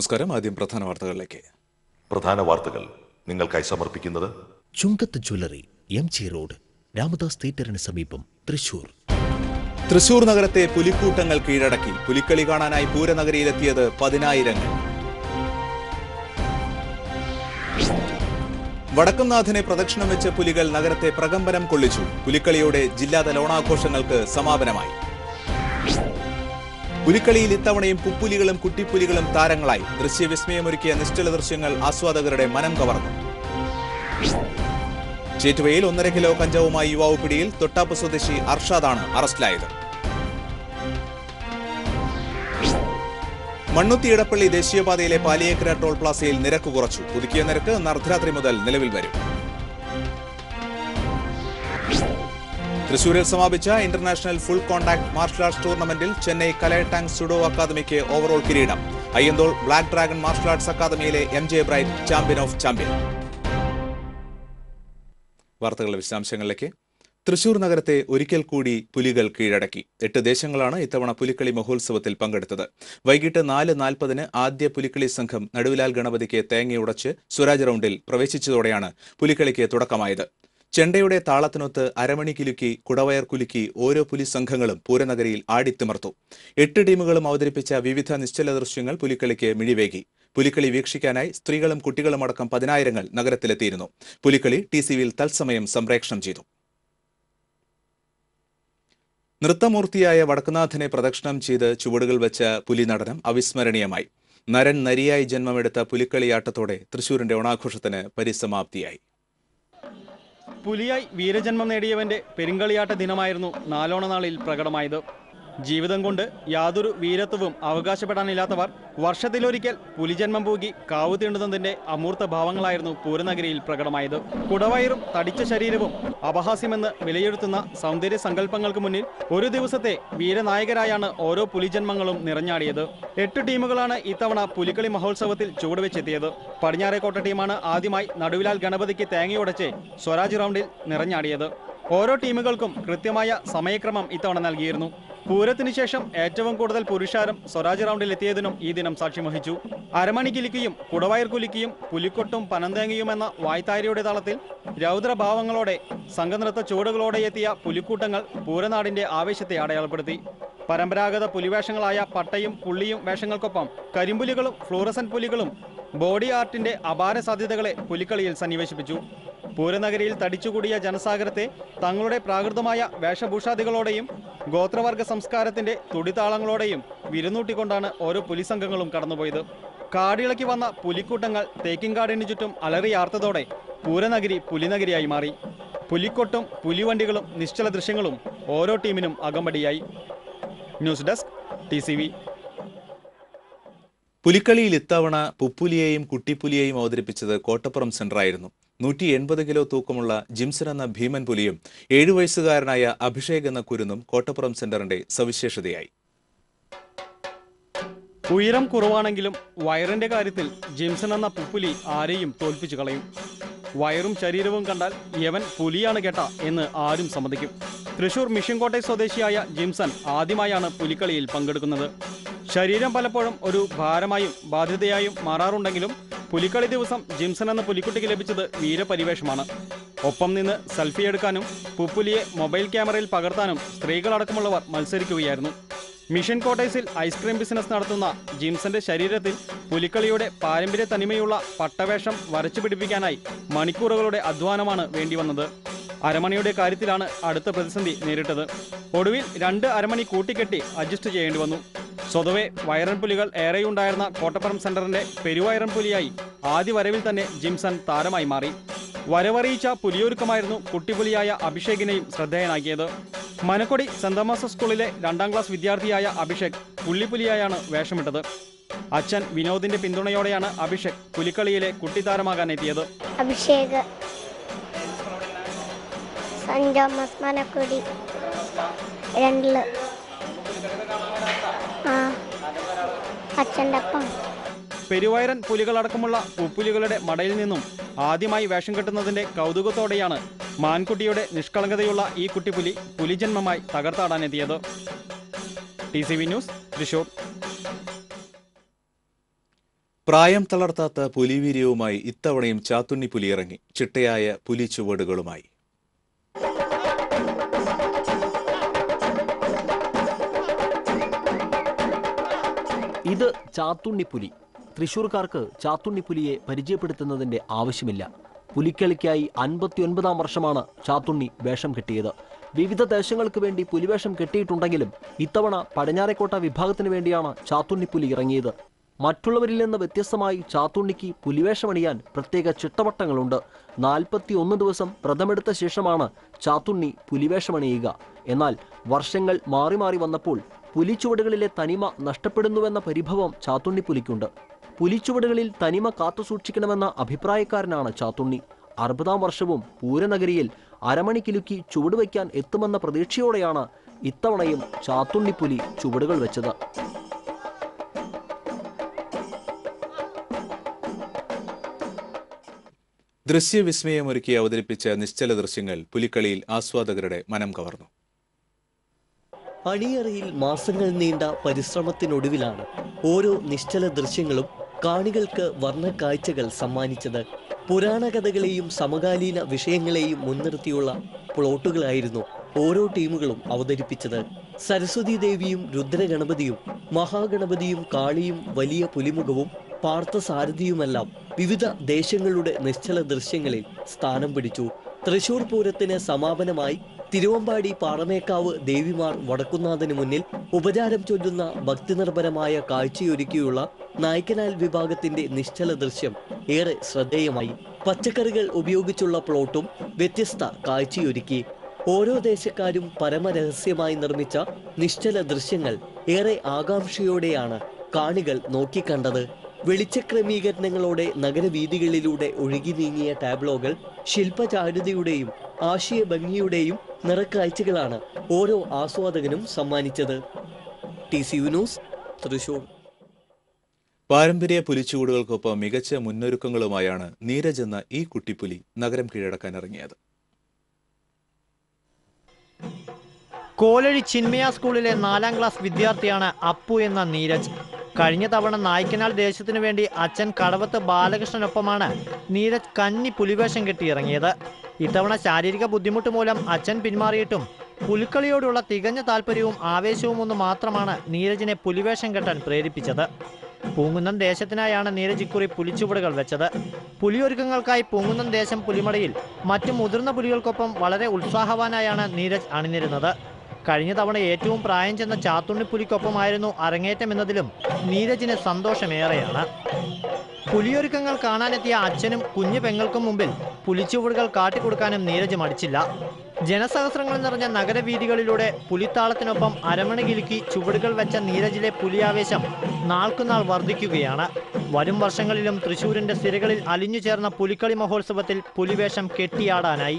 നമസ്കാരം ആദ്യം പ്രധാന വാർത്തകളിലേക്ക് പ്രധാന വാർത്തകൾ നിങ്ങൾക്കായി സമർപ്പിക്കുന്നത് Chungath jewellery M G road Ramadas തിയേറ്ററിന് സമീപം തൃശൂർ തൃശൂർ നഗരത്തെ പുലിക്കൂട്ടങ്ങൾ കീഴടക്കി പുലിക്കളി കാണാനായി പൂരനഗരിയിലെത്തിയത് പതിനായിരങ്ങൾ വടക്കുംനാഥനെ പ്രദക്ഷിണം വെച്ച് പുലികൾ നഗരത്തെ പ്രകമ്പനം കൊള്ളിച്ചു പുലിക്കളിയോടെ ജില്ലാതല ഓണാഘോഷങ്ങൾക്ക് സമാപനമായി പുലിക്കളിയിൽ ഇത്തവണയും പുപ്പുലികളും കുട്ടിപ്പുലികളും താരങ്ങളായി ദൃശ്യവിസ്മയമൊരുക്കിയ നിശ്ചല ദൃശ്യങ്ങൾ ആസ്വാദകരുടെ മനം കവർന്നു ചേറ്റുവയിൽ ഒന്നര കിലോ കഞ്ചാവുമായി യുവാവ് പിടിയിൽ തൊട്ടാപ്പ് സ്വദേശി അർഷാദാണ് അറസ്റ്റിലായത് മണ്ണുത്തി ഇടപ്പള്ളി ദേശീയപാതയിലെ പാലിയേക്കര ടോൾ പ്ലാസയിൽ നിരക്ക് കുറച്ചു പുതുക്കിയ നിരക്ക് ഇന്ന് അർദ്ധരാത്രി മുതൽ നിലവിൽ വരും തൃശൂരിൽ സമാപിച്ച international full contact martial arts ടൂർണമെന്റിൽ ചെന്നൈ കലയട്ടാങ് സുഡോ അക്കാദമിക്ക് ഓവറോൾ കിരീടം Ayyanthole black dragon martial arts അക്കാദമിയിലെ M J Bright champion of champion വാർത്തകളുടെ വിശദാംശങ്ങളിലേക്ക് തൃശൂർ നഗരത്തെ ഒരിക്കൽ കൂടി പുലികൾ കീഴടക്കി എട്ട് ദേശങ്ങളാണ് ഇത്തവണ പുലിക്കളി മഹോത്സവത്തിൽ പങ്കെടുത്തത് വൈകിട്ട് നാല് നാൽപ്പതിന് ആദ്യ പുലിക്കളി സംഘം നടുവിലാൽ ഗണപതിക്ക് തേങ്ങയുടച്ച് സ്വരാജ് റൗണ്ടിൽ പ്രവേശിച്ചതോടെയാണ് പുലിക്കളിക്ക് തുടക്കമായത് ചെണ്ടയുടെ താളത്തിനൊത്ത് അരമണി കിലുക്കി കുടവയർ കുലുക്കി ഓരോ പുലി സംഘങ്ങളും പൂരനഗരിയിൽ ആടിത്തിമർത്തു എട്ട് ടീമുകളും അവതരിപ്പിച്ച വിവിധ നിശ്ചല ദൃശ്യങ്ങൾ പുലിക്കളിക്ക് മിഴിവേകി പുലിക്കളി വീക്ഷിക്കാനായി സ്ത്രീകളും കുട്ടികളും അടക്കം പതിനായിരങ്ങൾ നഗരത്തിലെത്തിയിരുന്നു പുലിക്കളി ടി സിവിയിൽ തത്സമയം സംപ്രേഷണം ചെയ്തു നൃത്തമൂർത്തിയായ വടക്കുനാഥനെ പ്രദക്ഷിണം ചെയ്ത് ചുവടുകൾ വെച്ച പുലി നടനം അവിസ്മരണീയമായി നരൻ നരിയായി ജന്മമെടുത്ത പുലിക്കളിയാട്ടത്തോടെ തൃശൂരിന്റെ ഓണാഘോഷത്തിന് പരിസമാപ്തിയായി പുലിയായി വീരജന്മം നേടിയവന്റെ പെരുങ്കളിയാട്ട ദിനമായിരുന്നു നാലോണ നാളിൽ പ്രകടമായത് ജീവിതം കൊണ്ട് യാതൊരു വീരത്വവും അവകാശപ്പെടാനില്ലാത്തവർ വർഷത്തിലൊരിക്കൽ പുലിജന്മം പൂകി കാവു തീണ്ടുന്നതിന്റെ അമൂർത്ത ഭാവങ്ങളായിരുന്നു പൂരനഗരിയിൽ പ്രകടമായത് കുടവയറും തടിച്ച ശരീരവും അപഹാസ്യമെന്ന് വിലയിരുത്തുന്ന സൗന്ദര്യ സങ്കല്പങ്ങൾക്ക് മുന്നിൽ ഒരു ദിവസത്തെ വീരനായകരായാണ് ഓരോ പുലിജന്മങ്ങളും നിറഞ്ഞാടിയത് എട്ട് ടീമുകളാണ് ഇത്തവണ പുലിക്കളി മഹോത്സവത്തിൽ ചുവടുവെച്ചെത്തിയത് പടിഞ്ഞാറേക്കോട്ട ടീമാണ് ആദ്യമായി നടുവിലാൽ ഗണപതിക്ക് തേങ്ങയുടച്ച് സ്വരാജ് റൗണ്ടിൽ നിറഞ്ഞാടിയത് ഓരോ ടീമുകൾക്കും കൃത്യമായ സമയക്രമം ഇത്തവണ നൽകിയിരുന്നു പൂരത്തിന് ശേഷം ഏറ്റവും കൂടുതൽ പുരുഷാരം സ്വരാജ് റൗണ്ടിൽ എത്തിയതിനും ഈ ദിനം സാക്ഷ്യം വഹിച്ചു അരമണി കിലിക്കിയും കുടവയർ കുലിക്കിയും പുലിക്കൊട്ടും പനന്തേങ്ങയും എന്ന വായ്ത്താരിയുടെ താളത്തിൽ രൗദ്രഭാവങ്ങളോടെ സംഘനൃത്ത ചുവടുകളോടെ എത്തിയ പുലിക്കൂട്ടങ്ങൾ പൂരനാടിന്റെ ആവേശത്തെ അടയാളപ്പെടുത്തി പരമ്പരാഗത പുലിവേഷങ്ങളായ പട്ടയും പുള്ളിയും വേഷങ്ങൾക്കൊപ്പം കരിമ്പുലികളും ഫ്ലൂറസൻ പുലികളും ബോഡി ആർട്ടിന്റെ അപാര സാധ്യതകളെ പുലിക്കളിയിൽ സന്നിവേശിപ്പിച്ചു പൂരനഗരിയിൽ തടിച്ചുകൂടിയ ജനസാഗരത്തെ തങ്ങളുടെ പ്രാകൃതമായ വേഷഭൂഷാദികളോടെയും ഗോത്രവർഗ സംസ്കാരത്തിന്റെ തുടിതാളങ്ങളോടെയും വിരുന്നൂട്ടിക്കൊണ്ടാണ് ഓരോ പുലിസംഘങ്ങളും കടന്നുപോയത് കാടിളക്കി വന്ന പുലിക്കൂട്ടങ്ങൾ തേക്കിൻകാടിന് ചുറ്റും അലറിയാർത്തതോടെ പൂരനഗരി പുലിനഗരിയായി മാറി പുലിക്കൊട്ടും പുലിവണ്ടികളും നിശ്ചല ദൃശ്യങ്ങളും ഓരോ ടീമിനും അകമ്പടിയായി ന്യൂസ് ഡെസ്ക് ടി പുലിക്കളിയിൽ ഇത്തവണ പുപ്പുലിയെയും കുട്ടിപ്പുലിയെയും അവതരിപ്പിച്ചത് കോട്ടപ്പുറം സെന്ററായിരുന്നു നൂറ്റി എൺപത് കിലോ തൂക്കമുള്ള ജിംസൺ എന്ന ഭീമൻ പുലിയും ഏഴു വയസ്സുകാരനായ അഭിഷേക് എന്ന കുരുന്നും കോട്ടപ്പുറം സെന്ററിന്റെ സവിശേഷതയായി ഉയരം കുറവാണെങ്കിലും വയറിന്റെ കാര്യത്തിൽ ജിംസൺ എന്ന പുപ്പുലി ആരെയും തോൽപ്പിച്ചു കളയും വയറും ശരീരവും കണ്ടാൽ യവൻ പുലിയാണ് കേട്ട എന്ന് ആരും സമ്മതിക്കും തൃശൂർ മിഷൻ കോട്ടയം സ്വദേശിയായ ജിംസൺ ആദ്യമായാണ് പുലിക്കളിയിൽ പങ്കെടുക്കുന്നത് ശരീരം പലപ്പോഴും ഒരു ഭാരമായും ബാധ്യതയായും മാറാറുണ്ടെങ്കിലും പുലിക്കളി ദിവസം ജിംസൺ എന്ന പുലിക്കുട്ടിക്ക് ലഭിച്ചത് വീരപരിവേഷമാണ് ഒപ്പം നിന്ന് സെൽഫി എടുക്കാനും പുപ്പുലിയെ മൊബൈൽ ക്യാമറയിൽ പകർത്താനും സ്ത്രീകളടക്കമുള്ളവർ മത്സരിക്കുകയായിരുന്നു മിഷൻ കോട്ടേഴ്സിൽ ഐസ്ക്രീം ബിസിനസ് നടത്തുന്ന ജിംസന്റെ ശരീരത്തിൽ പുലിക്കളിയുടെ പാരമ്പര്യ തനിമയുള്ള പട്ടവേഷം വരച്ചു പിടിപ്പിക്കാനായി മണിക്കൂറുകളുടെ അധ്വാനമാണ് വേണ്ടിവന്നത് അരമണിയുടെ കാര്യത്തിലാണ് അടുത്ത പ്രതിസന്ധി നേരിട്ടത് ഒടുവിൽ രണ്ട് അരമണി കൂട്ടിക്കെട്ടി അഡ്ജസ്റ്റ് ചെയ്യേണ്ടി വന്നു സ്വതവേ വയറൻ പുലികൾ ഏറെയുണ്ടായിരുന്ന കോട്ടപ്പുറം സെന്ററിന്റെ പെരുവയറൻ പുലിയായി ആദ്യ വരവിൽ തന്നെ ജിംസൺ താരമായി മാറി വരവറിയിച്ച പുലിയൊരുക്കമായിരുന്നു കുട്ടിപ്പുലിയായ അഭിഷേകിനെയും ശ്രദ്ധേയനാക്കിയത് മനക്കൊടി സെന്റ് തോമസ് സ്കൂളിലെ രണ്ടാം ക്ലാസ് വിദ്യാർത്ഥിയായ അഭിഷേക് പുള്ളിപ്പുലിയായാണ് വേഷമിട്ടത് അച്ഛൻ വിനോദിന്റെ പിന്തുണയോടെയാണ് അഭിഷേക് പുലിക്കളിയിലെ കുട്ടിത്താരമാകാൻ എത്തിയത് അഭിഷേക് സെന്റ് തോമസ് മനക്കുടി രണ്ടില് ആ അച്ഛൻ്റെ അപ്പം പെരുവയറൻ പുലികളടക്കമുള്ള പുപ്പുലികളുടെ മടയിൽ നിന്നും ആദ്യമായി വേഷം കെട്ടുന്നതിന്റെ കൗതുകത്തോടെയാണ് മാൻകുട്ടിയുടെ നിഷ്കളങ്കതയുള്ള ഈ കുട്ടിപ്പുലി പുലിജന്മമായി തകർത്താടാനെത്തിയത് T C V news Thrissur പ്രായം തളർത്താത്ത പുലിവീര്യവുമായി ഇത്തവണയും ചാത്തുണ്ണി പുലി ഇറങ്ങി ചിട്ടയായ പുലി ചുവടുകളുമായി ഇത് ചാത്തുണ്ണിപ്പുലി തൃശൂർക്കാർക്ക് ചാത്തുണ്ണിപ്പുലിയെ പരിചയപ്പെടുത്തുന്നതിന്റെ ആവശ്യമില്ല പുലിക്കളിക്കായി അൻപത്തിയൊൻപതാം വർഷമാണ് ചാത്തുണ്ണി വേഷം കെട്ടിയത് വിവിധ ദേശങ്ങൾക്ക് വേണ്ടി പുലിവേഷം കെട്ടിയിട്ടുണ്ടെങ്കിലും ഇത്തവണ പടിഞ്ഞാറേക്കോട്ട വിഭാഗത്തിന് വേണ്ടിയാണ് ചാത്തുണ്ണിപ്പുലി ഇറങ്ങിയത് മറ്റുള്ളവരിൽ നിന്ന് വ്യത്യസ്തമായി ചാത്തുണ്ണിക്ക് പുലിവേഷമണിയാൻ പ്രത്യേക ചിട്ടവട്ടങ്ങളുണ്ട് നാൽപ്പത്തി ഒന്ന് ദിവസം വ്രതമെടുത്ത ശേഷമാണ് ചാത്തുണ്ണി പുലിവേഷമണിയുക എന്നാൽ വർഷങ്ങൾ മാറി മാറി വന്നപ്പോൾ പുലിച്ചുവടുകളിലെ തനിമ നഷ്ടപ്പെടുന്നുവെന്ന പരിഭവം ചാത്തുണ്ണിപ്പുലിക്കുണ്ട് പുലിച്ചുവടുകളിൽ തനിമ കാത്തുസൂക്ഷിക്കണമെന്ന അഭിപ്രായക്കാരനാണ് ചാത്തുണ്ണി അറുപതാം വർഷവും പൂരനഗരിയിൽ അരമണി കിലുക്കി ചുവടുവയ്ക്കാൻ എത്തുമെന്ന പ്രതീക്ഷയോടെയാണ് ഇത്തവണയും ചാത്തുണ്ണിപ്പുലി ചുവടുകൾ വെച്ചത് ദൃശ്യവിസ്മയമൊരുക്കി അവതരിപ്പിച്ച നിശ്ചല ദൃശ്യങ്ങൾ പുലിക്കളിയിൽ ആസ്വാദകരുടെ മനം കവർന്നു അണിയറയിൽ മാസങ്ങൾ നീണ്ട പരിശ്രമത്തിനൊടുവിലാണ് ഓരോ നിശ്ചല ദൃശ്യങ്ങളും കാണികൾക്ക് വർണ്ണ കാഴ്ചകൾ സമ്മാനിച്ചത് പുരാണകഥകളെയും സമകാലീന വിഷയങ്ങളെയും മുൻനിർത്തിയുള്ള പ്ലോട്ടുകളായിരുന്നു ഓരോ ടീമുകളും അവതരിപ്പിച്ചത് സരസ്വതി ദേവിയും രുദ്രഗണപതിയും മഹാഗണപതിയും കാളിയും വലിയ പുലിമുഖവും പാർത്ഥസാരഥിയുമെല്ലാം വിവിധ ദേശങ്ങളുടെ നിശ്ചല ദൃശ്യങ്ങളിൽ സ്ഥാനം പിടിച്ചു തൃശൂർ പൂരത്തിന് സമാപനമായി തിരുവമ്പാടി പാറമേക്കാവ് ദേവിമാർ വടക്കുന്നാഥന് മുന്നിൽ ഉപചാരം ചൊല്ലുന്ന ഭക്തിനിർഭരമായ കാഴ്ചയൊരുക്കിയുള്ള നായ്ക്കനാൽ വിഭാഗത്തിന്റെ നിശ്ചല ദൃശ്യം ഏറെ ശ്രദ്ധേയമായി പച്ചക്കറികൾ ഉപയോഗിച്ചുള്ള പ്ലോട്ടും വ്യത്യസ്ത കാഴ്ചയൊരുക്കി ഓരോ ദേശക്കാരും പരമരഹസ്യമായി നിർമ്മിച്ച നിശ്ചല ദൃശ്യങ്ങൾ ഏറെ ആകാംക്ഷയോടെയാണ് കാണികൾ നോക്കിക്കണ്ടത് വെളിച്ചക്രമീകരണങ്ങളോടെ നഗരവീഥികളിലൂടെ ഒഴുകി നീങ്ങിയ ടാബ്ലോകൾ ശില്പചാരുതയുടെയും ആശയഭംഗിയുടെയും നിറക്കാഴ്ചകളാണ് ഓരോ ആസ്വാദകനും സമ്മാനിച്ചത് ടി സി ന്യൂസ് തൃശൂർ പാരമ്പര്യ പുലിച്ചുകൂടുകൾക്കൊപ്പം മികച്ച മുന്നൊരുക്കങ്ങളുമായാണ് നീരജ് എന്ന ഈ കുട്ടിപ്പുലി നഗരം കീഴടക്കാൻ ഇറങ്ങിയത് കോലഴി ചിന്മയ സ്കൂളിലെ നാലാം ക്ലാസ് വിദ്യാർത്ഥിയാണ് അപ്പു എന്ന നീരജ് കഴിഞ്ഞ തവണ നായ്ക്കനാൽ ദേശത്തിനു വേണ്ടി അച്ഛൻ കടവത്ത് ബാലകൃഷ്ണനൊപ്പമാണ് നീരജ് കന്നി പുലിവേഷം കെട്ടി ഇറങ്ങിയത് ഇത്തവണ ശാരീരിക ബുദ്ധിമുട്ട് മൂലം അച്ഛൻ പിന്മാറിയിട്ടും പുലിക്കളിയോടുള്ള തികഞ്ഞ താല്പര്യവും ആവേശവും ഒന്ന് മാത്രമാണ് നീരജിനെ പുലിവേഷം കെട്ടാൻ പ്രേരിപ്പിച്ചത് പൂങ്കുന്നം ദേശത്തിനായാണ് നീരജ് ഇക്കുറി പുലിച്ചുവടുകൾ വെച്ചത് പുലിയൊരുക്കങ്ങൾക്കായി പൂങ്കുന്നം ദേശം പുലിമടയിൽ മറ്റു മുതിർന്ന പുലികൾക്കൊപ്പം വളരെ ഉത്സാഹവാനായാണ് നീരജ് അണിനിരുന്നത് കഴിഞ്ഞ തവണ ഏറ്റവും പ്രായം ചെന്ന ചാത്തുണ്ണി പുലിക്കൊപ്പമായിരുന്നു അരങ്ങേറ്റം എന്നതിലും നീരജിന് സന്തോഷമേറെയാണ് പുലിയൊരുക്കങ്ങൾ കാണാനെത്തിയ അച്ഛനും കുഞ്ഞു പെങ്ങൾക്കും മുമ്പിൽ പുലിച്ചുവടുകൾ കാട്ടിക്കൊടുക്കാനും നീരജ് മടിച്ചില്ല ജനസഹസ്രങ്ങൾ നിറഞ്ഞ നഗരവീഥികളിലൂടെ പുലിത്താളത്തിനൊപ്പം അരമണ കിലുക്കി ചുവടുകൾ വെച്ച നീരജിലെ പുലിയാവേശം നാൾക്കുനാൾ വർദ്ധിക്കുകയാണ് വരും വർഷങ്ങളിലും തൃശൂരിന്റെ സിരകളിൽ അലിഞ്ഞു ചേർന്ന പുലിക്കളി മഹോത്സവത്തിൽ പുലിവേഷം കെട്ടിയാടാനായി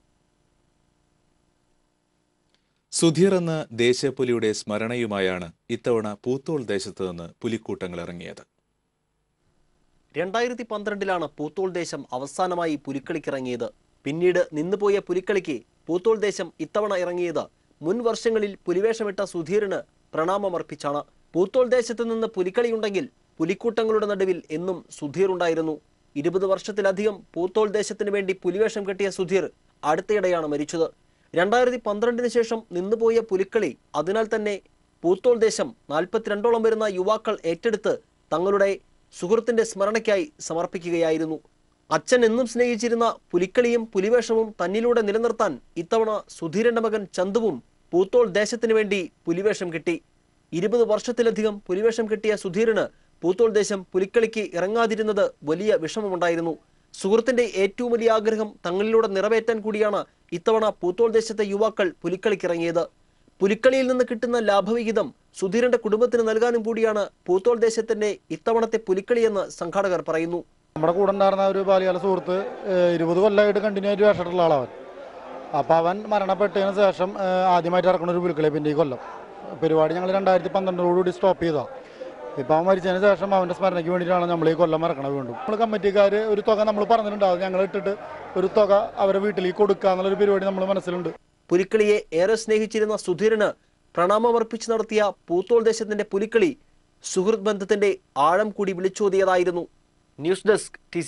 സുധീർ എന്ന ദേശീയപുലിയുടെ സ്മരണയുമായാണ് ഇത്തവണ പൂത്തോൾ ദേശത്ത് നിന്ന് പുലിക്കൂട്ടങ്ങൾ ഇറങ്ങിയത് രണ്ടായിരത്തി പന്ത്രണ്ടിലാണ് പൂത്തോൾ ദേശം അവസാനമായി പുലിക്കളിക്കിറങ്ങിയത് പിന്നീട് നിന്നുപോയ പുലിക്കളിക്ക് പൂത്തോൾ ദേശം ഇത്തവണ ഇറങ്ങിയത് മുൻ വർഷങ്ങളിൽ പുലിവേഷമിട്ട സുധീറിന് പ്രണാമമർപ്പിച്ചാണ് പൂത്തോൾ ദേശത്ത് നിന്ന് പുലിക്കളിയുണ്ടെങ്കിൽ പുലിക്കൂട്ടങ്ങളുടെ നടുവിൽ എന്നും സുധീർ ഉണ്ടായിരുന്നു ഇരുപത് വർഷത്തിലധികം പൂത്തോൾ ദേശത്തിന് വേണ്ടി പുലിവേഷം കെട്ടിയ സുധീർ അടുത്തിടെയാണ് മരിച്ചത് രണ്ടായിരത്തി പന്ത്രണ്ടിന് ശേഷം നിന്നുപോയ പുലിക്കളി അതിനാൽ തന്നെ പൂത്തോൾ ദേശം നാൽപ്പത്തിരണ്ടോളം വരുന്ന യുവാക്കൾ ഏറ്റെടുത്ത് തങ്ങളുടെ സുഹൃത്തിന്റെ സ്മരണയ്ക്കായി സമർപ്പിക്കുകയായിരുന്നു അച്ഛൻ എന്നും സ്നേഹിച്ചിരുന്ന പുലിക്കളിയും പുലിവേഷവും തന്നിലൂടെ നിലനിർത്താൻ ഇത്തവണ സുധീരന്റെ മകൻ ചന്തുവും പൂത്തോൾ ദേശത്തിന് വേണ്ടി പുലിവേഷം കെട്ടി ഇരുപത് വർഷത്തിലധികം പുലിവേഷം കെട്ടിയ സുധീരന് പൂത്തോൾ ദേശം പുലിക്കളിക്ക് ഇറങ്ങാതിരുന്നത് വലിയ വിഷമമുണ്ടായിരുന്നു സുഹൃത്തിന്റെ ഏറ്റവും വലിയ ആഗ്രഹം തങ്ങളിലൂടെ നിറവേറ്റാൻ കൂടിയാണ് ഇത്തവണ പൂത്തോൾ ദേശത്തെ യുവാക്കൾ പുലിക്കളിക്കിറങ്ങിയത് പുലിക്കളിയിൽ നിന്ന് കിട്ടുന്ന ലാഭവിഹിതം സുധീരന്റെ കുടുംബത്തിന് നൽകാനും കൂടിയാണ് പൂത്തോൾ ദേശത്തിന്റെ ഇത്തവണത്തെ പുലിക്കളിയെന്ന് സംഘാടകർ പറയുന്നു നമ്മുടെ കൂടെ ഉണ്ടായിരുന്ന ഒരു ബാല്യകാല സുഹൃത്ത് ഏഹ്, ഇരുപത് കൊല്ലമായിട്ട് കണ്ടിന്യൂ ആയിട്ട് വേഷമിട്ടുള്ള ആളവൻ അപ്പോൾ അവൻ മരണപ്പെട്ടതിന് ശേഷം ഏഹ്, ആദ്യമായിട്ട് ഇറക്കുന്ന ഒരു പുലിക്കളി പിന്നെ ഈ കൊല്ലം പരിപാടി ഞങ്ങൾ രണ്ടായിരത്തി പന്ത്രണ്ടോടുകൂടി സ്റ്റോപ്പ് ചെയ്തതാണ് ഇപ്പം അവൻ മരിച്ചതിന് ശേഷം അവൻ്റെ സ്മരണയ്ക്ക് വേണ്ടിയിട്ടാണ് നമ്മൾ ഈ കൊല്ലം ഇറക്കണത് വീണ്ടും നമ്മൾ കമ്മിറ്റിക്കാർ ഒരു തുക നമ്മൾ പറഞ്ഞിട്ടുണ്ട് അത് ഞങ്ങൾ ഇട്ടിട്ട് ഒരു തുക അവരെ വീട്ടിലേക്ക് കൊടുക്കുക എന്നുള്ളൊരു പരിപാടി നമ്മൾ മനസ്സിലുണ്ട് പുലിക്കളിയെ ഏറെ സ്നേഹിച്ചിരുന്ന സുധീരന് പ്രണാമമർപ്പിച്ച് നടത്തിയ പൂത്തോൾ ദേശത്തിന്റെ പുലിക്കളി സുഹൃത്ത് ബന്ധത്തിന്റെ ആഴം കൂടി വിളിച്ചോതിയതായിരുന്നു ന്യൂസ് ഡെസ്ക് ടി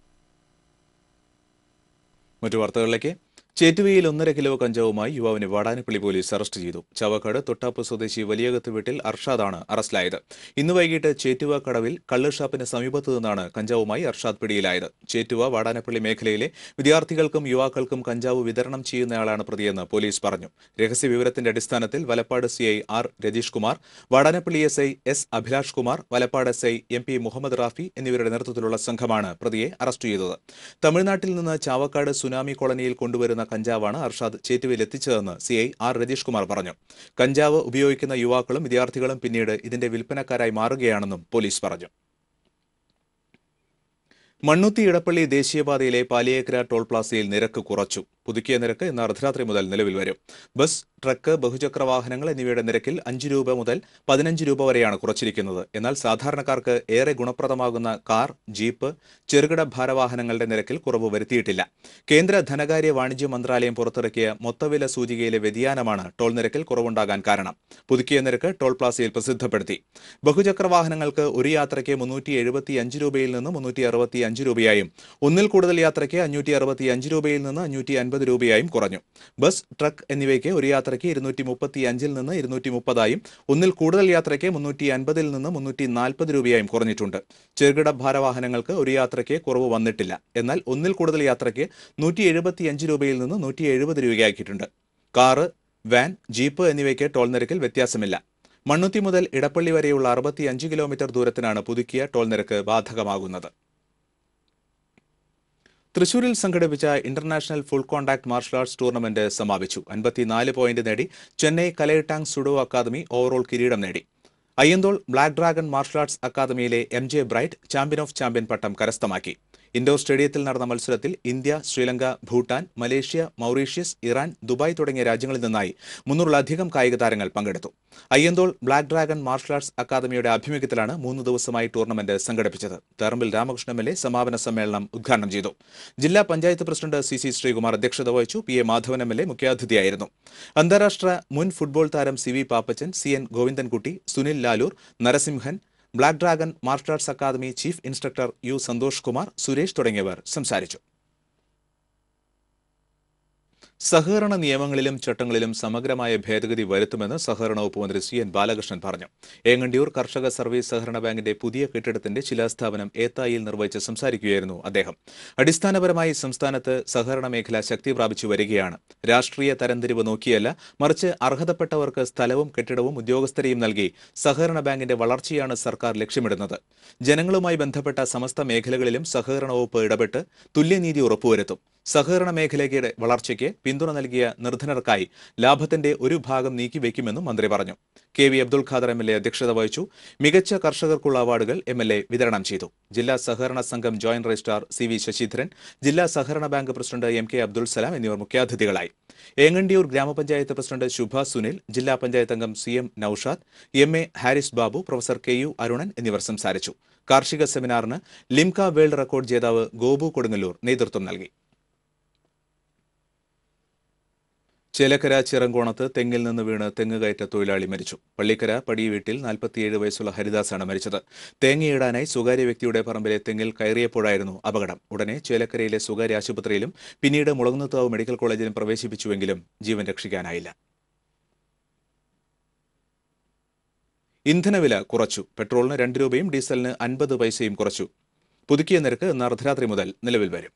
മറ്റു വാർത്തകളിലേക്ക് ചേറ്റുവയിൽ ഒന്നര കിലോ കഞ്ചാവുമായി യുവാവിനെ വാടാനപ്പള്ളി പോലീസ് അറസ്റ്റ് ചെയ്തു ചാവക്കാട് തൊട്ടാപ്പ് സ്വദേശി വലിയകത്ത് വീട്ടിൽ അർഷാദാണ് അറസ്റ്റിലായത് ഇന്ന് വൈകിട്ട് ചേറ്റുവ കടവിൽ കള്ള് ഷാപ്പിന് സമീപത്തു നിന്നാണ് കഞ്ചാവുമായി അർഷാദ് പിടിയിലായത് ചേറ്റുവ വാടാനപ്പള്ളി മേഖലയിലെ വിദ്യാർത്ഥികൾക്കും യുവാക്കൾക്കും കഞ്ചാവ് വിതരണം ചെയ്യുന്നയാളാണ് പ്രതിയെന്ന് പോലീസ് പറഞ്ഞു രഹസ്യ വിവരത്തിന്റെ അടിസ്ഥാനത്തിൽ Valappad C I R Ratheesh Kumar Vadanappally S I S Abhilash Kumar Valappad S I M P Muhammad Rafi എന്നിവരുടെ നേതൃത്വത്തിലുള്ള സംഘമാണ് പ്രതിയെ അറസ്റ്റ് ചെയ്തത് തമിഴ്നാട്ടിൽ നിന്ന് ചാവക്കാട് സുനാമി കോളനിയിൽ കൊണ്ടുവരുന്ന കഞ്ചാവാണ് അർഷാദ് ചേറ്റുവയിൽ എത്തിച്ചതെന്ന് C I R Ratheesh Kumar പറഞ്ഞു കഞ്ചാവ് ഉപയോഗിക്കുന്ന യുവാക്കളും വിദ്യാർത്ഥികളും പിന്നീട് ഇതിന്റെ വിൽപ്പനക്കാരായി മാറുകയാണെന്നും പോലീസ് പറഞ്ഞു മണ്ണുത്തി ഇടപ്പള്ളി ദേശീയപാതയിലെ പാലിയേക്കര ടോൾ പ്ലാസയിൽ നിരക്ക് കുറച്ചു പുതുക്കിയ നിരക്ക് ഇന്ന് അർദ്ധരാത്രി മുതൽ നിലവിൽ വരും ബസ് ട്രക്ക് ബഹുചക്ര വാഹനങ്ങൾ എന്നിവയുടെ നിരക്കിൽ അഞ്ച് രൂപ മുതൽ പതിനഞ്ച് രൂപ വരെയാണ് കുറച്ചിരിക്കുന്നത് എന്നാൽ സാധാരണക്കാർക്ക് ഏറെ ഗുണപ്രദമാകുന്ന കാർ ജീപ്പ് ചെറുകിട ഭാരവാഹനങ്ങളുടെ നിരക്കിൽ കുറവ് വരുത്തിയിട്ടില്ല കേന്ദ്ര ധനകാര്യ വാണിജ്യ മന്ത്രാലയം പുറത്തിറക്കിയ മൊത്തവില സൂചികയിലെ വ്യതിയാനമാണ് ടോൾ നിരക്കിൽ കുറവുണ്ടാകാൻ കാരണം പുതുക്കിയ നിരക്ക് ടോൾ പ്ലാസയിൽ പ്രസിദ്ധപ്പെടുത്തി ബഹുചക്ര വാഹനങ്ങൾക്ക് ഒരു യാത്രയ്ക്ക് മുന്നൂറ്റി എഴുപത്തി അഞ്ച് രൂപയിൽ നിന്ന് മുന്നൂറ്റി അറുപത്തി അഞ്ച് രൂപയായും ഒന്നിൽ കൂടുതൽ യാത്രയ്ക്ക് അഞ്ഞൂറ്റി അറുപത്തി അഞ്ച് രൂപയിൽ നിന്ന് അഞ്ഞൂറ്റി അൻപത് രൂപയായും കുറഞ്ഞു ബസ് ട്രക്ക് എന്നിവയ്ക്ക് ഒരു യാത്രയ്ക്ക് ഇരുന്നൂറ്റി മുപ്പത്തി അഞ്ചിൽ നിന്ന് ഇരുന്നൂറ്റി മുപ്പതായും ഒന്നിൽ കൂടുതൽ യാത്രയ്ക്ക് മുന്നൂറ്റി അൻപതിൽ നിന്ന് മുന്നൂറ്റി നാൽപ്പത് രൂപയായും കുറഞ്ഞിട്ടുണ്ട് ചെറുകിട ഭാരവാഹനങ്ങൾക്ക് ഒരു യാത്രയ്ക്ക് കുറവ് വന്നിട്ടില്ല എന്നാൽ ഒന്നിൽ കൂടുതൽ യാത്രയ്ക്ക് നൂറ്റി എഴുപത്തി അഞ്ച് രൂപയിൽ നിന്ന് നൂറ്റി എഴുപത് രൂപയാക്കിയിട്ടുണ്ട് കാറ് വാൻ ജീപ്പ് എന്നിവയ്ക്ക് ടോൾ നിരക്കിൽ വ്യത്യാസമില്ല മണ്ണുത്തി മുതൽ ഇടപ്പള്ളി വരെയുള്ള അറുപത്തിയഞ്ച് കിലോമീറ്റർ ദൂരത്തിനാണ് പുതുക്കിയ ടോൾ നിരക്ക് ബാധകമാകുന്നത് തൃശൂരിൽ സംഘടിപ്പിച്ച international full contact martial arts tournament സമാപിച്ചു അൻപത്തിനാല് പോയിന്റ് നേടി ചെന്നൈ കലയട്ടാങ് സുഡോ അക്കാദമി ഓവറോൾ കിരീടം നേടി Ayyanthole black dragon martial arts അക്കാദമിയിലെ M J Bright champion of champion പട്ടം കരസ്ഥമാക്കി ഇൻഡോർ സ്റ്റേഡിയത്തിൽ നടന്ന മത്സരത്തിൽ India Sri Lanka Bhutan Malaysia Mauritius Iran Dubai തുടങ്ങിയ രാജ്യങ്ങളിൽ നിന്നായി മുന്നൂറിലധികം കായിക താരങ്ങൾ പങ്കെടുത്തു Ayyanthole black dragon martial arts അക്കാദമിയുടെ ആഭിമുഖ്യത്തിലാണ് മൂന്ന് ദിവസമായി ടൂർണമെന്റ് സംഘടിപ്പിച്ചത് Therambil Ramakrishnan M L A സമാപന സമ്മേളനം ഉദ്ഘാടനം ചെയ്തു ജില്ലാ panchayat president C C Sreekumar അധ്യക്ഷത വഹിച്ചു P A Madhavan M L A മുഖ്യാതിഥിയായിരുന്നു അന്താരാഷ്ട്ര മുൻ ഫുട്ബോൾ താരം C V Pappachan C N Govindankutty Sunil Lalur Narasimhan black dragon martial arts academy chief instructor U Santhosh Kumar Suresh തുടങ്ങിയവർ സംസാരിച്ചു സഹകരണ നിയമങ്ങളിലും ചട്ടങ്ങളിലും സമഗ്രമായ ഭേദഗതി വരുത്തുമെന്ന് സഹകരണ വകുപ്പ് മന്ത്രി സി എൻ ബാലകൃഷ്ണൻ പറഞ്ഞു ഏങ്ങണ്ടിയൂർ കർഷക സർവീസ് സഹകരണ ബാങ്കിന്റെ പുതിയ കെട്ടിടത്തിന്റെ ശിലാസ്ഥാപനം ഏത്തായിൽ നിർവഹിച്ച് സംസാരിക്കുകയായിരുന്നു അദ്ദേഹം അടിസ്ഥാനപരമായി സംസ്ഥാനത്ത് സഹകരണ മേഖല ശക്തി പ്രാപിച്ചു വരികയാണ് രാഷ്ട്രീയ തരംതിരിവ് നോക്കിയല്ല മറിച്ച് അർഹതപ്പെട്ടവർക്ക് സ്ഥലവും കെട്ടിടവും ഉദ്യോഗസ്ഥരെയും നൽകി സഹകരണ ബാങ്കിന്റെ വളർച്ചയാണ് സർക്കാർ ലക്ഷ്യമിടുന്നത് ജനങ്ങളുമായി ബന്ധപ്പെട്ട സമസ്ത മേഖലകളിലും സഹകരണ വകുപ്പ് ഇടപെട്ട് തുല്യനീതി ഉറപ്പുവരുത്തും സഹകരണ മേഖലയുടെ വളർച്ചയ്ക്ക് പിന്തുണ നൽകിയ നിർധനർക്കായി ലാഭത്തിന്റെ ഒരു ഭാഗം നീക്കിവെക്കുമെന്നും മന്ത്രി പറഞ്ഞു K V Abdul Khader M L A അധ്യക്ഷത വഹിച്ചു മികച്ച കർഷകർക്കുള്ള അവാർഡുകൾ എം എൽ എ വിതരണം ചെയ്തു ജില്ലാ സഹകരണ സംഘം joint registrar C V Sasidharan ജില്ലാ സഹകരണ bank president M K Abdul Salam എന്നിവർ മുഖ്യാതിഥികളായി ഏങ്ങണ്ടിയൂർ ഗ്രാമപഞ്ചായത്ത് പ്രസിഡന്റ് ശുഭ സുനിൽ ജില്ലാ പഞ്ചായത്ത് അംഗം C M Naushad M A Haris Babu professor K U Arunan എന്നിവർ സംസാരിച്ചു കാർഷിക സെമിനാറിന് ലിംക വേൾഡ് റെക്കോർഡ് ജേതാവ് ഗോപു കൊടുങ്ങല്ലൂർ നേതൃത്വം നൽകി ചേലക്കര ചിറങ്കോണത്ത് തെങ്ങിൽ നിന്ന് വീണ് തെങ്ങ് കയറ്റ തൊഴിലാളി മരിച്ചു പള്ളിക്കര പടി വീട്ടിൽ നാൽപ്പത്തിയേഴ് വയസ്സുള്ള ഹരിദാസാണ് മരിച്ചത് തേങ്ങയിടാനായി സ്വകാര്യ വ്യക്തിയുടെ പറമ്പിലെ തെങ്ങിൽ കയറിയപ്പോഴായിരുന്നു അപകടം ഉടനെ ചേലക്കരയിലെ സ്വകാര്യ ആശുപത്രിയിലും പിന്നീട് മുളങ്ങുന്നത്താവ് മെഡിക്കൽ കോളേജിലും പ്രവേശിപ്പിച്ചുവെങ്കിലും ജീവൻ രക്ഷിക്കാനായില്ല ഇന്ധനവില കുറച്ചു പെട്രോളിന് രണ്ട് രൂപയും ഡീസലിന് അൻപത് പൈസയും കുറച്ചു പുതുക്കിയ നിരക്ക് ഇന്ന് അർദ്ധരാത്രി മുതൽ നിലവിൽ വരും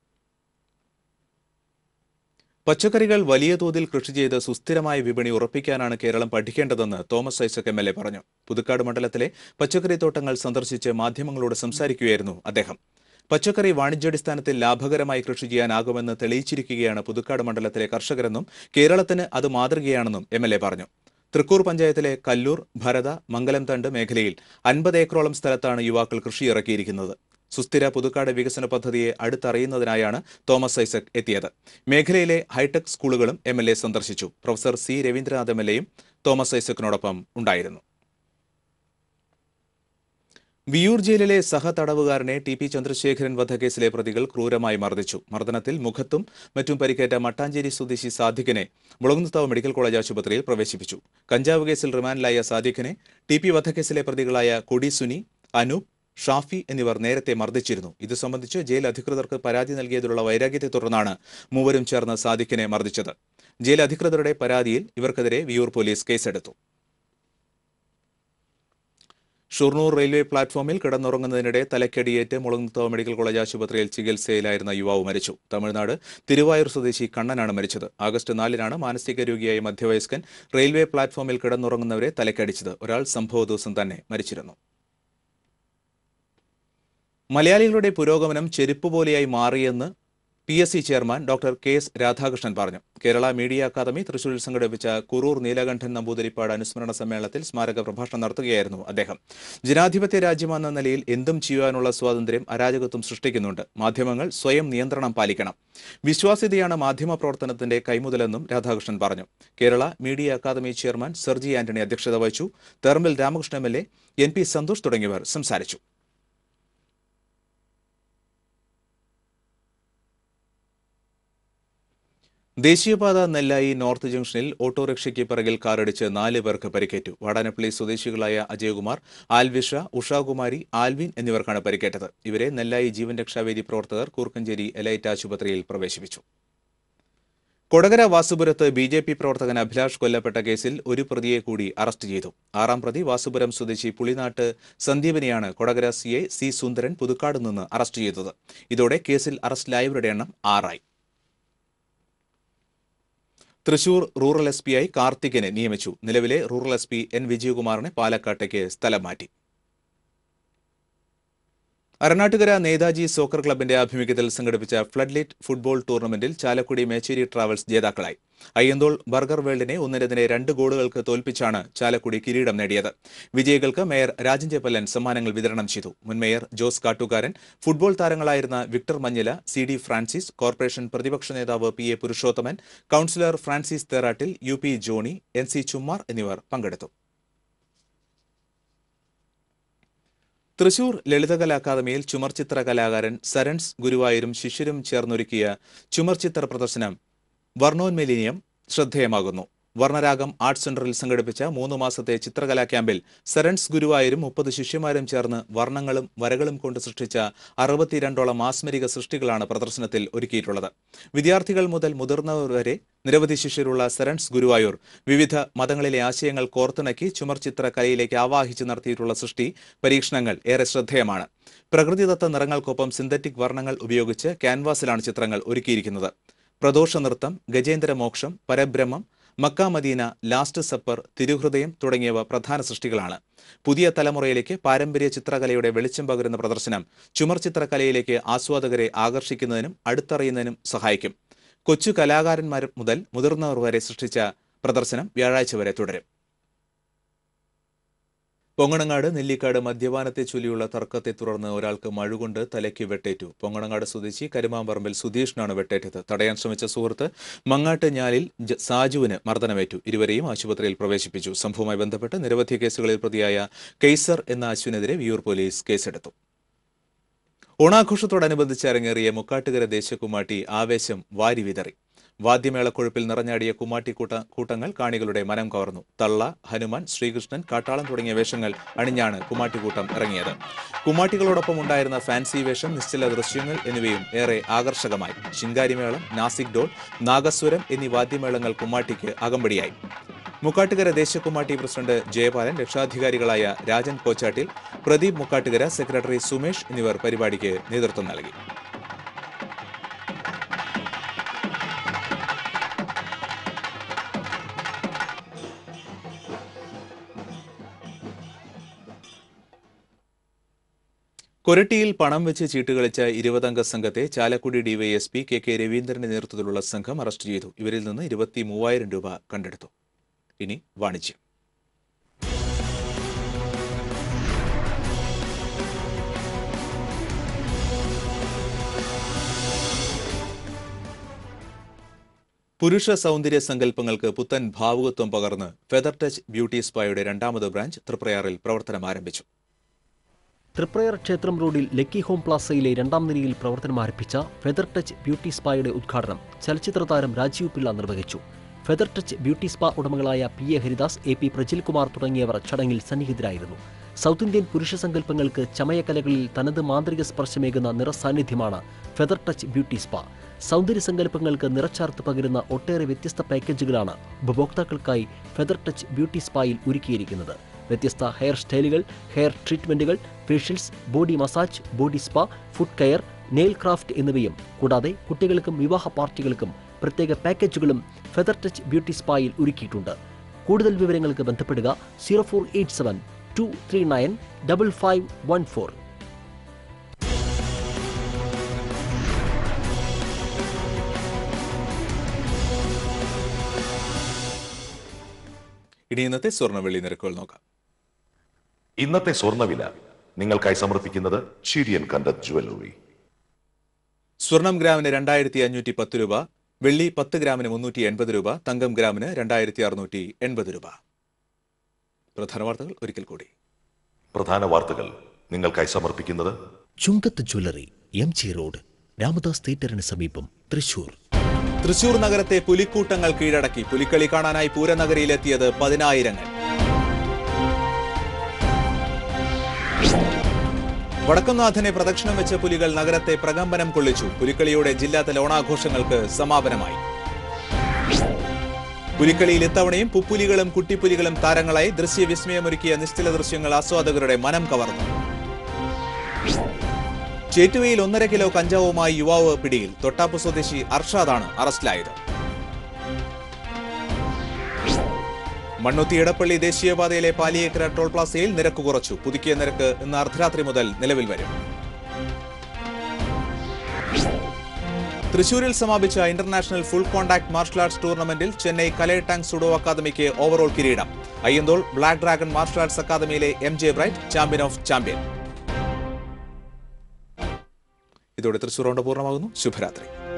പച്ചക്കറികൾ വലിയ തോതിൽ കൃഷി ചെയ്ത് സുസ്ഥിരമായ വിപണി ഉറപ്പിക്കാനാണ് കേരളം പഠിക്കേണ്ടതെന്ന് Thomas Isaac M L A പറഞ്ഞു പുതുക്കാട് മണ്ഡലത്തിലെ പച്ചക്കറി തോട്ടങ്ങൾ സന്ദർശിച്ച് മാധ്യമങ്ങളോട് സംസാരിക്കുകയായിരുന്നു അദ്ദേഹം പച്ചക്കറി വാണിജ്യാടിസ്ഥാനത്തിൽ ലാഭകരമായി കൃഷി ചെയ്യാനാകുമെന്ന് തെളിയിച്ചിരിക്കുകയാണ് പുതുക്കാട് മണ്ഡലത്തിലെ കർഷകരെന്നും കേരളത്തിന് അത് മാതൃകയാണെന്നും എം എൽ എ പറഞ്ഞു തൃക്കൂർ പഞ്ചായത്തിലെ കല്ലൂർ ഭരത മംഗലം തണ്ട് മേഖലയിൽ അൻപത് ഏക്കറോളം സ്ഥലത്താണ് യുവാക്കൾ കൃഷി ഇറക്കിയിരിക്കുന്നത് സുസ്ഥിര പുതുക്കാട് വികസന പദ്ധതിയെ അടുത്തറിയുന്നതിനായാണ് തോമസ് ഐസക് എത്തിയത് മേഖലയിലെ ഹൈടെക് സ്കൂളുകളും എം എൽ എ സന്ദർശിച്ചു professor C Raveendranath M L എയും തോമസ് ഐസക്കിനോടൊപ്പം ഉണ്ടായിരുന്നു വിയൂർ ജയിലിലെ സഹതടവുകാരനെ ടി പി ചന്ദ്രശേഖരൻ വധക്കേസിലെ പ്രതികൾ ക്രൂരമായി മർദ്ദിച്ചു മർദ്ദനത്തിൽ മുഖത്തും മറ്റും പരിക്കേറ്റ മട്ടാഞ്ചേരി സ്വദേശി സാദിഖിനെ മുളകുന്നത്താവ് മെഡിക്കൽ കോളേജ് ആശുപത്രിയിൽ പ്രവേശിപ്പിച്ചു കഞ്ചാവ് കേസിൽ റിമാൻഡിലായ സാദിഖിനെ ടി പി വധക്കേസിലെ പ്രതികളായ കൊടി സുനി അനൂപ് ഷാഫി എന്നിവർ നേരത്തെ മർദ്ദിച്ചിരുന്നു ഇത് സംബന്ധിച്ച് ജയിൽ അധികൃതർക്ക് പരാതി നൽകിയതിലുള്ള വൈരാഗ്യത്തെ തുടർന്നാണ് മൂവരും ചേർന്ന് സാദിഖിനെ മർദ്ദിച്ചത് ജയിൽ അധികൃതരുടെ പരാതിയിൽ ഇവർക്കെതിരെ വിയൂർ പോലീസ് കേസെടുത്തു ഷൊർണൂർ റെയിൽവേ പ്ലാറ്റ്ഫോമിൽ കിടന്നുറങ്ങുന്നതിനിടെ തലക്കടിയേറ്റ് മുളങ്കുത്താവ് മെഡിക്കൽ കോളേജ് ആശുപത്രിയിൽ ചികിത്സയിലായിരുന്ന യുവാവ് മരിച്ചു തമിഴ്നാട് തിരുവായൂർ സ്വദേശി കണ്ണനാണ് മരിച്ചത് ആഗസ്റ്റ് നാലിനാണ് മാനസിക രോഗിയായ മധ്യവയസ്കൻ റെയിൽവേ പ്ലാറ്റ്ഫോമിൽ കിടന്നുറങ്ങുന്നവരെ തലക്കടിച്ചത് ഒരാൾ സംഭവ ദിവസം തന്നെ മരിച്ചിരുന്നു മലയാളികളുടെ പുരോഗമനം ചെരുപ്പ് പോലെയായി മാറിയെന്ന് P S C chairman doctor K S Radhakrishnan പറഞ്ഞു കേരള മീഡിയ അക്കാദമി തൃശൂരിൽ സംഘടിപ്പിച്ച കുറൂർ നീലകണ്ഠൻ നമ്പൂതിരിപ്പാട് അനുസ്മരണ സമ്മേളനത്തിൽ സ്മാരക പ്രഭാഷണം നടത്തുകയായിരുന്നു അദ്ദേഹം ജനാധിപത്യ രാജ്യമെന്ന നിലയിൽ എന്തും ചെയ്യുവാനുള്ള സ്വാതന്ത്ര്യം അരാജകത്വം സൃഷ്ടിക്കുന്നുണ്ട് മാധ്യമങ്ങൾ സ്വയം നിയന്ത്രണം പാലിക്കണം വിശ്വാസ്യതയാണ് മാധ്യമ പ്രവർത്തനത്തിന്റെ കൈമുതലെന്നും രാധാകൃഷ്ണൻ പറഞ്ഞു Kerala media academy chairman Sergi Antony അധ്യക്ഷത വഹിച്ചു തെർമിൽ Ramakrishnan M L A N P Santhosh തുടങ്ങിയവർ സംസാരിച്ചു ദേശീയപാത നെല്ലായി നോർത്ത് ജംഗ്ഷനിൽ ഓട്ടോറിക്ഷയ്ക്ക് പിറകിൽ കാറിടിച്ച് നാല് പേർക്ക് പരിക്കേറ്റു വാടാനപ്പള്ളി സ്വദേശികളായ അജയകുമാർ ആൽവിഷ ഉഷാകുമാരി ആൽവിൻ എന്നിവർക്കാണ് പരിക്കേറ്റത് ഇവരെ നെല്ലായി ജീവൻ രക്ഷാവേദി പ്രവർത്തകർ കൂർക്കഞ്ചേരി എലൈറ്റ് ആശുപത്രിയിൽ പ്രവേശിപ്പിച്ചു കൊടകര വാസുപുരത്ത് ബി ജെ പി പ്രവർത്തകൻ അഭിലാഷ് കൊല്ലപ്പെട്ട കേസിൽ ഒരു പ്രതിയെ കൂടി അറസ്റ്റ് ചെയ്തു ആറാം പ്രതി വാസുപുരം സ്വദേശി പുളിനാട്ട് സന്ദീപിനെയാണ് Kodakara C I C Sundaran Puthukkad നിന്ന് അറസ്റ്റ് ചെയ്തത് ഇതോടെ കേസിൽ അറസ്റ്റിലായവരുടെ എണ്ണം ആറായി തൃശൂർ റൂറൽ എസ് പിയായി കാർത്തികിനെ നിയമിച്ചു നിലവിലെ റൂറൽ എസ് പി എൻ വിജയകുമാറിനെ പാലക്കാട്ടേക്ക് സ്ഥലം മാറ്റി അരനാട്ടുകര നേതാജി സോക്കർ ക്ലബിന്റെ ആഭിമുഖ്യത്തിൽ സംഘടിപ്പിച്ച ഫ്ലഡ് ഫുട്ബോൾ ടൂർണമെന്റിൽ ചാലക്കുടി മേച്ചേരി ട്രാവൽസ് ജേതാക്കളായി അയ്യന്തോൾ ബർഗർ വേൾഡിനെ ഒന്നിനെതിരെ രണ്ട് ഗോളുകൾക്ക് തോൽപ്പിച്ചാണ് ചാലക്കുടി കിരീടം നേടിയത് വിജയികൾക്ക് മേയർ രാജൻ ജയപ്പല്ലൻ സമ്മാനങ്ങൾ വിതരണം ചെയ്തു മുൻ മേയർ ജോസ് കാട്ടുകാരൻ ഫുട്ബോൾ താരങ്ങളായിരുന്ന Victor Manjila C D Francis corporation പ്രതിപക്ഷ നേതാവ് P A Purushothaman councillor Francis Therattil U P Johny N C Chummar എന്നിവർ പങ്കെടുത്തു തൃശൂർ ലളിതകലാ അക്കാദമിയിൽ ചുമർചിത്ര കലാകാരൻ സരൺസ് ഗുരുവായൂരും ശിഷ്യരും ചേർന്നൊരുക്കിയ ചുമർചിത്ര പ്രദർശനം വർണ്ണോന്മേലിനിയം ശ്രദ്ധേയമാകുന്നു വർണ്ണരാഗം ആർട്ട് സെന്ററിൽ സംഘടിപ്പിച്ച മൂന്ന് മാസത്തെ ചിത്രകലാ ക്യാമ്പിൽ സരൺസ് ഗുരുവായൂരും മുപ്പത് ശിഷ്യന്മാരും ചേർന്ന് വർണ്ണങ്ങളും വരകളും കൊണ്ട് സൃഷ്ടിച്ച അറുപത്തിരണ്ടോളം മാസ്മരിക സൃഷ്ടികളാണ് പ്രദർശനത്തിൽ ഒരുക്കിയിട്ടുള്ളത് വിദ്യാർത്ഥികൾ മുതൽ മുതിർന്നവർ വരെ നിരവധി ശിഷ്യരുള്ള സരൺസ് ഗുരുവായൂർ വിവിധ മതങ്ങളിലെ ആശയങ്ങൾ കോർത്തിണക്കി ചുമർചിത്ര കലയിലേക്ക് ആവാഹിച്ച് നടത്തിയിട്ടുള്ള സൃഷ്ടി പരീക്ഷണങ്ങൾ ഏറെ ശ്രദ്ധേയമാണ് പ്രകൃതിദത്ത നിറങ്ങൾക്കൊപ്പം സിന്തറ്റിക് വർണ്ണങ്ങൾ ഉപയോഗിച്ച് ക്യാൻവാസിലാണ് ചിത്രങ്ങൾ ഒരുക്കിയിരിക്കുന്നത് പ്രദോഷ നൃത്തം ഗജേന്ദ്ര മോക്ഷം പരബ്രഹ്മം മക്ക മദീന ലാസ്റ്റ് സപ്പർ തിരുഹൃദയം തുടങ്ങിയവ പ്രധാന സൃഷ്ടികളാണ് പുതിയ തലമുറയിലേക്ക് പാരമ്പര്യ ചിത്രകലയുടെ വെളിച്ചം പകരുന്ന പ്രദർശനം ചുമർ ചിത്രകലയിലേക്ക് ആസ്വാദകരെ ആകർഷിക്കുന്നതിനും അടുത്തറിയുന്നതിനും സഹായിക്കും കൊച്ചു കലാകാരന്മാർ മുതൽ മുതിർന്നവർ വരെ സൃഷ്ടിച്ച പ്രദർശനം വ്യാഴാഴ്ച വരെ തുടരും പൊങ്ങണങ്ങാട് നെല്ലിക്കാട് മദ്യപാനത്തെ ചൊല്ലിയുള്ള തർക്കത്തെ തുടർന്ന് ഒരാൾക്ക് മഴുകൊണ്ട് തലയ്ക്ക് വെട്ടേറ്റു പൊങ്ങണങ്ങാട് സ്വദേശി കരുമാമ്പറമ്പിൽ സുധീഷിനാണ് വെട്ടേറ്റത് തടയാൻ ശ്രമിച്ച സുഹൃത്ത് മങ്ങാട്ട് ഞാലിൽ ജ- സാജുവിന് മർദ്ദനമേറ്റു ഇരുവരെയും ആശുപത്രിയിൽ പ്രവേശിപ്പിച്ചു സംഭവവുമായി ബന്ധപ്പെട്ട് നിരവധി കേസുകളിൽ പ്രതിയായ കെയ്സർ എന്ന അശ്വിനെതിരെ വിയൂർ പോലീസ് കേസെടുത്തു ഓണാഘോഷത്തോടനുബന്ധിച്ച് അരങ്ങേറിയ മുക്കാട്ടുകര ദേശക്കുമാട്ടി ആവേശം വാരി വിതറി വാദ്യമേളക്കൊഴുപ്പിൽ നിറഞ്ഞാടിയ കുമ്മാട്ടി കൂട്ട കൂട്ടങ്ങൾ കാണികളുടെ മനം കവർന്നു തള്ള ഹനുമാൻ ശ്രീകൃഷ്ണൻ കാട്ടാളം തുടങ്ങിയ വേഷങ്ങൾ അണിഞ്ഞാണ് കുമ്മാട്ടിക്കൂട്ടം ഇറങ്ങിയത് കുമ്മാട്ടികളോടൊപ്പം ഉണ്ടായിരുന്ന ഫാൻസി വേഷം നിശ്ചല ദൃശ്യങ്ങൾ എന്നിവയും ഏറെ ആകർഷകമായി ശിങ്കാരിമേളം നാസിക് ഡോൾ നാഗസ്വരം എന്നീ വാദ്യമേളങ്ങൾ കുമ്മാട്ടിക്ക് അകമ്പടിയായി മുക്കാട്ടുകര ദേശക്കുമാട്ടി പ്രസിഡന്റ് ജയപാലൻ രക്ഷാധികാരികളായ രാജൻ കോച്ചാട്ടിൽ പ്രദീപ് മുക്കാട്ടുകര സെക്രട്ടറി സുമേഷ് എന്നിവർ പരിപാടിക്ക് നേതൃത്വം നൽകി കൊരട്ടിയിൽ പണം വെച്ച് ചീട്ടുകളിച്ച ഇരുപതംഗ സംഘത്തെ ചാലക്കുടി ഡിവൈഎസ്പി കെ കെ രവീന്ദ്രന്റെ നേതൃത്വത്തിലുള്ള സംഘം അറസ്റ്റ് ചെയ്തു ഇവരിൽ നിന്ന് ഇരുപത്തി മൂവായിരം രൂപ കണ്ടെടുത്തു ഇനി വാണിജ്യം പുരുഷ സൗന്ദര്യ സങ്കല്പങ്ങൾക്ക് പുത്തൻ ഭാവുകത്വം പകർന്ന് ഫെദർ ടച്ച് ബ്യൂട്ടി സ്പായുടെ രണ്ടാമത് ബ്രാഞ്ച് തൃപ്രയാറിൽ പ്രവർത്തനം ആരംഭിച്ചു തൃപ്രയർ ക്ഷേത്രം റോഡിൽ ലക്കി ഹോം പ്ലാസയിലെ രണ്ടാം നിലയിൽ പ്രവർത്തനം ആരംഭിച്ച ഫെദർ ടച്ച് ബ്യൂട്ടി സ്പായുടെ ഉദ്ഘാടനം ചലച്ചിത്ര താരം രാജീവ് പിള്ള നിർവഹിച്ചു ഫെദർ ടച്ച് ബ്യൂട്ടി സ്പാ ഉടമകളായ P A Haridas A P Prajilkumar തുടങ്ങിയവർ ചടങ്ങിൽ സന്നിഹിതരായിരുന്നു സൗത്ത് ഇന്ത്യൻ പുരുഷ സങ്കല്പങ്ങൾക്ക് ചമയകലകളിൽ തനത് മാന്ത്രിക സ്പർശമേകുന്ന നിറസാന്നിധ്യമാണ് ഫെദർ ടച്ച് ബ്യൂട്ടി സ്പാ സൗന്ദര്യ സങ്കല്പങ്ങൾക്ക് നിറച്ചാർത്ത് പകരുന്ന ഒട്ടേറെ വ്യത്യസ്ത പാക്കേജുകളാണ് ഉപഭോക്താക്കൾക്കായി ഫെദർ ടച്ച് ബ്യൂട്ടി സ്പായിൽ ഒരുക്കിയിരിക്കുന്നത് വ്യത്യസ്ത ഹെയർ സ്റ്റൈലുകൾ ഹെയർ ട്രീറ്റ്മെന്റുകൾ facials body massage body spa foot care nail craft എന്നിവയും കൂടാതെ കുട്ടികൾക്കും വിവാഹ പാർട്ടികൾക്കും പ്രത്യേക പാക്കേജുകളും ഫെദർ ടച്ച് ബ്യൂട്ടി സ്പായിൽ ഒരുക്കിയിട്ടുണ്ട് കൂടുതൽ വിവരങ്ങൾക്ക് ബന്ധപ്പെടുക zero four eight seven two three nine double five one four ഇനി ഇന്നത്തെ സ്വർണ്ണ നിരക്കുകൾ നോക്കാം ഇന്നത്തെ സ്വർണ്ണവില നിങ്ങൾക്കായി സമർപ്പിക്കുന്നത് ചിരിയൻ കണ്ടത് ജുവല്ലറി സ്വർണം ഗ്രാമിന് രണ്ടായിരത്തി അഞ്ഞൂറ്റി പത്ത് രൂപ വെള്ളി പത്ത് ഗ്രാമിന് മുന്നൂറ്റി എൺപത് രൂപ തങ്കം ഗ്രാമിന് രണ്ടായിരത്തി അറുന്നൂറ്റി എൺപത് രൂപ പ്രധാന വാർത്തകൾ ഒരിക്കൽ കൂടി പ്രധാന വാർത്തകൾ നിങ്ങൾക്കായി സമർപ്പിക്കുന്നത് Chungath jewellery M G road Ramadas തിയേറ്ററിന് സമീപം തൃശൂർ തൃശൂർ നഗരത്തെ പുലിക്കൂട്ടങ്ങൾ കീഴടക്കി പുലിക്കളി കാണാനായി പൂരനഗരിയിലെത്തിയത് പതിനായിരങ്ങൾ വടക്കുംനാഥനെ പ്രദക്ഷിണം വെച്ച പുലികൾ നഗരത്തെ പ്രകമ്പനം കൊള്ളിച്ചു പുലിക്കളിയുടെ ജില്ലാതല ഓണാഘോഷങ്ങൾക്ക് സമാപനമായി പുലിക്കളിയിൽ ഇത്തവണയും പുപ്പുലികളും കുട്ടിപ്പുലികളും താരങ്ങളായി ദൃശ്യവിസ്മയമൊരുക്കിയ നിശ്ചല ദൃശ്യങ്ങൾ ആസ്വാദകരുടെ മനം കവർന്നു ചേറ്റുവയിൽ ഒന്നര കിലോ കഞ്ചാവുമായി യുവാവ് പിടിയിൽ തൊട്ടാപ്പ് സ്വദേശി അർഷാദാണ് അറസ്റ്റിലായത് മണ്ണുത്തി ഇടപ്പള്ളി ദേശീയപാതയിലെ പാലിയേക്കര ടോൾ പ്ലാസയിൽ നിരക്ക് കുറച്ചു പുതുക്കിയ നിരക്ക് ഇന്ന് അർദ്ധരാത്രി മുതൽ നിലവിൽ വരും തൃശൂരിൽ സമാപിച്ച international full contact martial arts ടൂർണമെന്റിൽ ചെന്നൈ കലേട്ടാങ് സുഡോ അക്കാദമിക്ക് ഓവറോൾ കിരീടം Ayyanthole black dragon martial arts അക്കാദമിയിലെ M J Bright champion of champion ഇതോടെ തൃശൂർ റൗണ്ട് പൂർണ്ണമാകുന്നു ശുഭരാത്രി